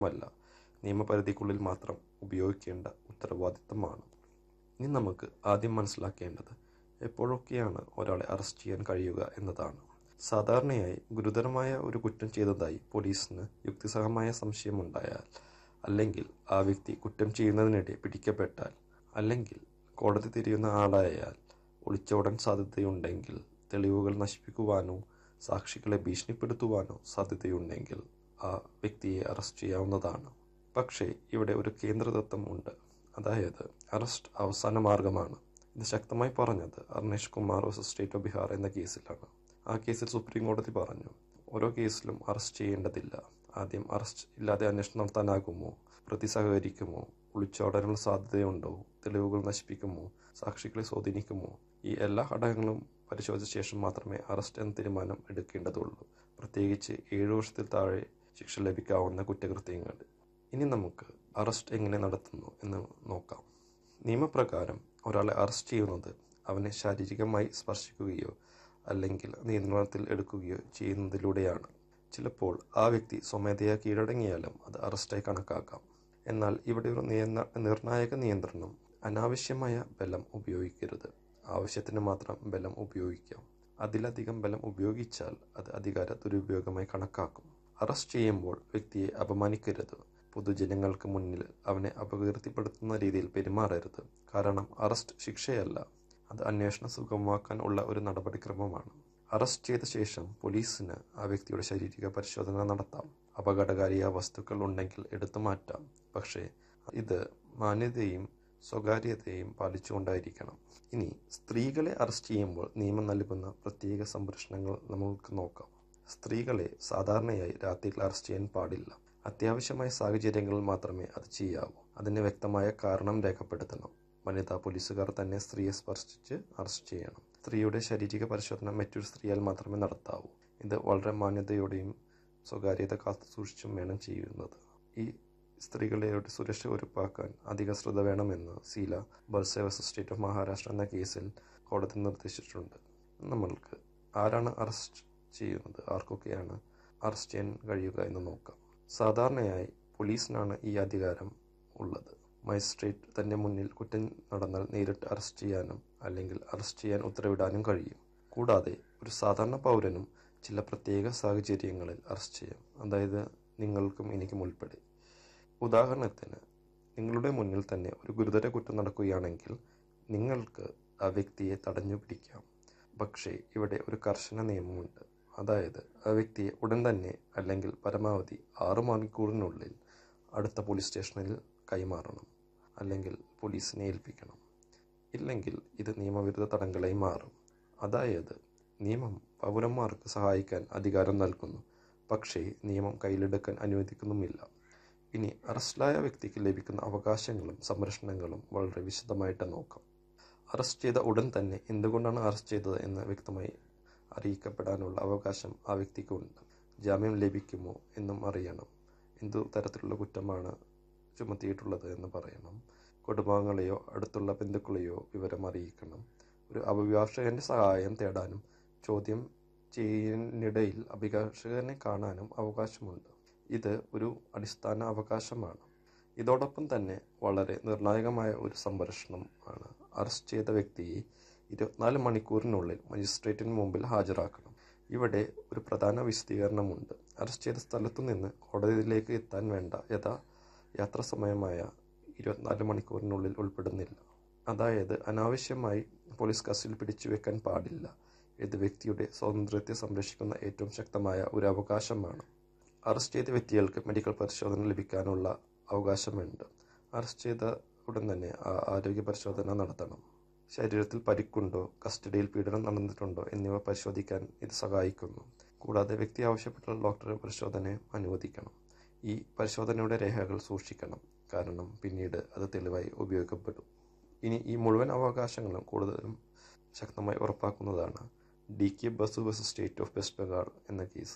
അല്ല നിയമപരിധിക്കുള്ളിൽ മാത്രം ഉപയോഗിക്കേണ്ട ഉത്തരവാദിത്തമാണ് ഇനി നമുക്ക് ആദ്യം മനസ്സിലാക്കേണ്ടത് എപ്പോഴൊക്കെയാണ് ഒരാളെ അറസ്റ്റ് ചെയ്യാൻ കഴിയുക എന്നതാണ് സാധാരണയായി ഗുരുതരമായ ഒരു കുറ്റം ചെയ്തതായി പോലീസിന് യുക്തിസഹമായ സംശയമുണ്ടായാൽ അല്ലെങ്കിൽ ആ വ്യക്തി കുറ്റം ചെയ്യുന്നതിനിടെ പിടിക്കപ്പെട്ടാൽ അല്ലെങ്കിൽ കോടതി തിരിയുന്ന ആളായാൽ ഒളിച്ചോടാൻ സാധ്യതയുണ്ടെങ്കിൽ തെളിവുകൾ നശിപ്പിക്കുവാനോ സാക്ഷികളെ ഭീഷണിപ്പെടുത്തുവാനോ സാധ്യതയുണ്ടെങ്കിൽ ആ വ്യക്തിയെ അറസ്റ്റ് ചെയ്യാവുന്നതാണ് പക്ഷേ ഇവിടെ ഒരു കേന്ദ്രതത്വം ഉണ്ട് അതായത് അറസ്റ്റ് അവസാന മാർഗമാണ് ഇത് ശക്തമായി പറഞ്ഞത് Arnesh Kumar versus state of Bihar എന്ന കേസിലാണ് ആ കേസിൽ സുപ്രീം കോടതി പറഞ്ഞു ഓരോ കേസിലും അറസ്റ്റ് ചെയ്യേണ്ടതില്ല ആദ്യം അറസ്റ്റ് ഇല്ലാതെ അന്വേഷണം നടത്താനാകുമോ പ്രതി സഹകരിക്കുമോ ഒളിച്ചോടാനുള്ള സാധ്യതയുണ്ടോ തെളിവുകൾ നശിപ്പിക്കുമോ സാക്ഷികളെ സ്വാധീനിക്കുമോ ഈ എല്ലാ ഘടകങ്ങളും പരിശോധിച്ച ശേഷം മാത്രമേ അറസ്റ്റ് എന്ന തീരുമാനം എടുക്കേണ്ടതുള്ളൂ പ്രത്യേകിച്ച് ഏഴു വർഷത്തിൽ താഴെ ശിക്ഷ ലഭിക്കാവുന്ന കുറ്റകൃത്യങ്ങൾ ഇനി നമുക്ക് അറസ്റ്റ് എങ്ങനെ നടത്തുന്നു എന്ന് നോക്കാം നിയമപ്രകാരം ഒരാളെ അറസ്റ്റ് ചെയ്യുന്നത് അവനെ ശാരീരികമായി സ്പർശിക്കുകയോ അല്ലെങ്കിൽ നിയന്ത്രണത്തിൽ എടുക്കുകയോ ചെയ്യുന്നതിലൂടെയാണ് ചിലപ്പോൾ ആ വ്യക്തി സ്വമേധയാ കീഴടങ്ങിയാലും അത് അറസ്റ്റായി കണക്കാക്കാം എന്നാൽ ഇവിടെ ഒരു നിയന്ന നിർണായക നിയന്ത്രണം അനാവശ്യമായ ബലം ഉപയോഗിക്കരുത് ആവശ്യത്തിന് മാത്രം ബലം ഉപയോഗിക്കാം അതിലധികം ബലം ഉപയോഗിച്ചാൽ അത് അധികാര ദുരുപയോഗമായി കണക്കാക്കും അറസ്റ്റ് ചെയ്യുമ്പോൾ വ്യക്തിയെ അപമാനിക്കരുത് പൊതുജനങ്ങൾക്ക് മുന്നിൽ അവനെ അപകീർത്തിപ്പെടുത്തുന്ന രീതിയിൽ പെരുമാറരുത് കാരണം അറസ്റ്റ് ശിക്ഷയല്ല അത് അന്വേഷണം സുഗമമാക്കാൻ ഉള്ള ഒരു നടപടിക്രമമാണ് അറസ്റ്റ് ചെയ്ത ശേഷം പോലീസിന് ആ വ്യക്തിയുടെ ശാരീരിക പരിശോധന നടത്താം അപകടകാരിയായ വസ്തുക്കൾ ഉണ്ടെങ്കിൽ എടുത്തു മാറ്റാം പക്ഷേ ഇത് മാന്യതയും സ്വകാര്യതയും പാലിച്ചുകൊണ്ടായിരിക്കണം ഇനി സ്ത്രീകളെ അറസ്റ്റ് ചെയ്യുമ്പോൾ നിയമം നൽകുന്ന പ്രത്യേക സംരക്ഷണങ്ങൾ നമുക്ക് നോക്കാം സ്ത്രീകളെ സാധാരണയായി രാത്രിയിൽ അറസ്റ്റ് ചെയ്യാൻ പാടില്ല അത്യാവശ്യമായ സാഹചര്യങ്ങളിൽ മാത്രമേ അത് ചെയ്യാവൂ അതിന് വ്യക്തമായ കാരണം രേഖപ്പെടുത്തണം വനിതാ പോലീസുകാർ തന്നെ സ്ത്രീയെ സ്പർശിച്ച് അറസ്റ്റ് ചെയ്യണം സ്ത്രീയുടെ ശാരീരിക പരിശോധന മറ്റൊരു സ്ത്രീയാൽ മാത്രമേ നടത്താവൂ ഇത് വളരെ മാന്യതയോടെയും സ്വകാര്യത കാത്തു സൂക്ഷിച്ചും വേണം ചെയ്യുന്നത് ഈ സ്ത്രീകളുടെ സുരക്ഷ ഉറപ്പാക്കാൻ അധിക ശ്രദ്ധ വേണമെന്ന് Sheela Barse versus state of Maharashtra എന്ന കേസിൽ കോടതി നിർദ്ദേശിച്ചിട്ടുണ്ട് നമ്മൾക്ക് ആരാണ് അറസ്റ്റ് ചെയ്യുന്നത് ആർക്കൊക്കെയാണ് അറസ്റ്റ് ചെയ്യാൻ കഴിയുക എന്ന് നോക്കാം സാധാരണയായി പോലീസിനാണ് ഈ അധികാരം ഉള്ളത് മജിസ്ട്രേറ്റ് തന്റെ മുന്നിൽ കുറ്റം നടന്നാൽ നേരിട്ട് അറസ്റ്റ് ചെയ്യാനും അല്ലെങ്കിൽ അറസ്റ്റ് ചെയ്യാൻ ഉത്തരവിടാനും കഴിയും കൂടാതെ ഒരു സാധാരണ പൗരനും ചില പ്രത്യേക സാഹചര്യങ്ങളിൽ അറസ്റ്റ് ചെയ്യാം അതായത് നിങ്ങൾക്കും എനിക്കും ഉൾപ്പെടെ ഉദാഹരണത്തിന് നിങ്ങളുടെ മുന്നിൽ തന്നെ ഒരു ഗുരുതര കുറ്റം നടക്കുകയാണെങ്കിൽ നിങ്ങൾക്ക് ആ വ്യക്തിയെ തടഞ്ഞു പിടിക്കാം പക്ഷേ ഇവിടെ ഒരു കർശന നിയമമുണ്ട് അതായത് ആ വ്യക്തിയെ ഉടൻ തന്നെ അല്ലെങ്കിൽ പരമാവധി ആറു മണിക്കൂറിനുള്ളിൽ അടുത്ത പോലീസ് സ്റ്റേഷനിൽ കൈമാറണം അല്ലെങ്കിൽ പോലീസിനെ ഏൽപ്പിക്കണം ഇല്ലെങ്കിൽ ഇത് നിയമവിരുദ്ധ തടങ്കലായി മാറും അതായത് നിയമം പൗരന്മാർക്ക് സഹായിക്കാൻ അധികാരം നൽകുന്നു പക്ഷേ നിയമം കയ്യിലെടുക്കാൻ അനുവദിക്കുന്നുമില്ല ഇനി അറസ്റ്റിലായ വ്യക്തിക്ക് ലഭിക്കുന്ന അവകാശങ്ങളും സംരക്ഷണങ്ങളും വളരെ വിശദമായിട്ട് നോക്കാം അറസ്റ്റ് ചെയ്ത ഉടൻ തന്നെ എന്തുകൊണ്ടാണ് അറസ്റ്റ് ചെയ്തത് എന്ന് വ്യക്തമായി അറിയിക്കപ്പെടാനുള്ള അവകാശം ആ വ്യക്തിക്കുണ്ട് ജാമ്യം ലഭിക്കുമോ എന്നും അറിയണം എന്തു തരത്തിലുള്ള കുറ്റമാണ് ചുമത്തിയിട്ടുള്ളത് എന്ന് പറയണം കുടുംബാംഗങ്ങളെയോ അടുത്തുള്ള ബന്ധുക്കളെയോ വിവരം അറിയിക്കണം ഒരു അഭിഭാഷകന്റെ സഹായം തേടാനും ചോദ്യം ചെയ്യുന്നിടയിൽ അഭിഭാഷകനെ കാണാനും അവകാശമുണ്ട് ഇത് ഒരു അടിസ്ഥാന അവകാശമാണ് ഇതോടൊപ്പം തന്നെ വളരെ നിർണായകമായ ഒരു സംരക്ഷണം ആണ് അറസ്റ്റ് ചെയ്ത വ്യക്തിയെ ഇരുപത്തിനാല് മണിക്കൂറിനുള്ളിൽ മജിസ്ട്രേറ്റിന് മുമ്പിൽ ഹാജരാക്കണം ഇവിടെ ഒരു പ്രധാന വിശദീകരണമുണ്ട് അറസ്റ്റ് ചെയ്ത സ്ഥലത്തു നിന്ന് കോടതിയിലേക്ക് എത്താൻ വേണ്ട യഥാ യാത്രാ സമയമായ ഇരുപത്തിനാല് മണിക്കൂറിനുള്ളിൽ ഉൾപ്പെടുന്നില്ല അതായത് അനാവശ്യമായി പോലീസ് കസ്റ്റഡിയിൽ പിടിച്ചു വെക്കാൻ പാടില്ല ഇത് വ്യക്തിയുടെ സ്വാതന്ത്ര്യത്തെ സംരക്ഷിക്കുന്ന ഏറ്റവും ശക്തമായ ഒരു അവകാശമാണ് അറസ്റ്റ് ചെയ്ത വ്യക്തികൾക്ക് മെഡിക്കൽ പരിശോധന ലഭിക്കാനുള്ള അവകാശമുണ്ട് അറസ്റ്റ് ചെയ്ത ഉടൻ തന്നെ ആ ആരോഗ്യ പരിശോധന നടത്തണം ശരീരത്തിൽ പരിക്കുണ്ടോ കസ്റ്റഡിയിൽ പീഡനം നടന്നിട്ടുണ്ടോ എന്നിവ പരിശോധിക്കാൻ ഇത് സഹായിക്കുന്നു കൂടാതെ വ്യക്തി ആവശ്യപ്പെട്ടാൽ ഡോക്ടറെ പരിശോധന അനുവദിക്കണം ഈ പരിശോധനയുടെ രേഖകൾ സൂക്ഷിക്കണം കാരണം പിന്നീട് അത് തെളിവായി ഉപയോഗിക്കപ്പെടും ഇനി ഈ മുഴുവൻ അവകാശങ്ങളും കൂടുതലും ശക്തമായി ഉറപ്പാക്കുന്നതാണ് D K Basu versus state of West Bengal എന്ന കേസ്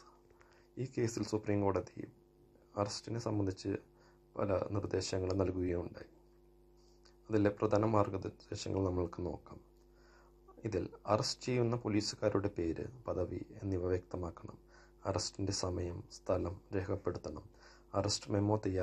ഈ കേസിൽ സുപ്രീം കോടതി അറസ്റ്റിനെ സംബന്ധിച്ച് പല നിർദ്ദേശങ്ങളും നൽകുകയുണ്ടായി അതിലെ പ്രധാന മാർഗനിർദ്ദേശങ്ങൾ നമ്മൾക്ക് നോക്കാം ഇതിൽ അറസ്റ്റ് ചെയ്യുന്ന പോലീസുകാരുടെ പേര് പദവി എന്നിവ വ്യക്തമാക്കണം അറസ്റ്റിന്റെ സമയം സ്ഥലം രേഖപ്പെടുത്തണം അറസ്റ്റ് മെമ്മോ തയ്യാറാക്കി